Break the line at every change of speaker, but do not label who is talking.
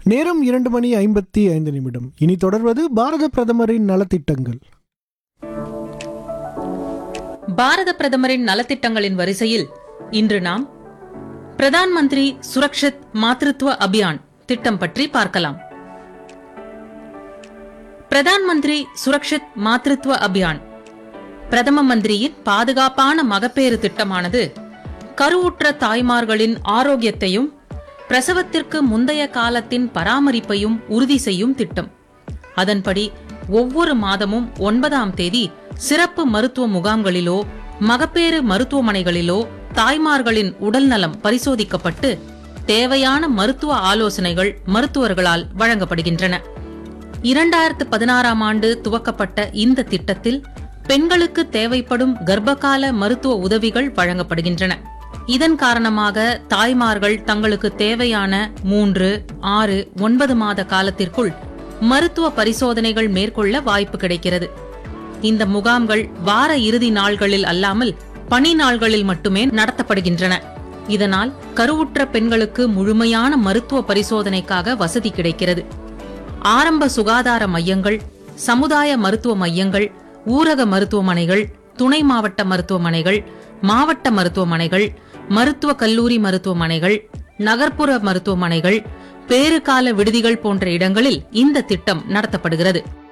நேரம் இரண்டு மணி ஐம்பத்தி ஐந்து நிமிடம் இனி தொடர்வது பாரத பிரதமரின் நலத்திட்டங்கள்
பாரத பிரதமரின் நலத்திட்டங்களின் வரிசையில் இன்று நாம் பிரதான் மந்திரி சுரக்ஷித் மாத்ருத்வ அபியான் திட்டம் பற்றி பார்க்கலாம் பிரதான் மந்திரி சுரக்ஷித் மாத்ருத்வ அபியான் பிரதம மந்திரியின் பாதுகாப்பான மகப்பேறு திட்டமானது கருவுற்ற தாய்மார்களின் ஆரோக்கியத்தையும் பிரசவத்திற்கு முந்தைய காலத்தின் பராமரிப்பையும் உறுதி செய்யும் திட்டம் அதன்படி ஒவ்வொரு மாதமும் ஒன்பதாம் தேதி சிறப்பு மருத்துவ முகாம்களிலோ மகப்பேறு மருத்துவமனைகளிலோ தாய்மார்களின் உடல்நலம் பரிசோதிக்கப்பட்டு தேவையான மருத்துவ ஆலோசனைகள் மருத்துவர்களால் வழங்கப்படுகின்றன இரண்டாயிரத்து பதினாறாம் ஆண்டு துவக்கப்பட்ட இந்த திட்டத்தில் பெண்களுக்கு தேவைப்படும் கர்ப்பகால மருத்துவ உதவிகள் வழங்கப்படுகின்றன இதன் காரணமாக தாய்மார்கள் தங்களுக்கு தேவையான மூன்று ஆறு ஒன்பது மாத காலத்திற்குள் மருத்துவ பரிசோதனைகள் மேற்கொள்ள வாய்ப்பு கிடைக்கிறது இந்த முகாம்கள் வார இறுதி நாள்களில் அல்லாமல் பணி நாள்களில் மட்டுமே நடத்தப்படுகின்றன இதனால் கருவுற்ற பெண்களுக்கு முழுமையான மருத்துவ பரிசோதனைக்காக வசதி கிடைக்கிறது ஆரம்ப சுகாதார மையங்கள் சமுதாய மருத்துவ மையங்கள் ஊரக மருத்துவமனைகள் துணை மாவட்ட மருத்துவமனைகள் மாவட்ட மருத்துவமனைகள் மருத்துவ கல்லூரி மருத்துவமனைகள் நகர்ப்புற மருத்துவமனைகள் பேறுகால விடுதிகள் போன்ற இடங்களில் இந்த திட்டம் நடத்தப்படுகிறது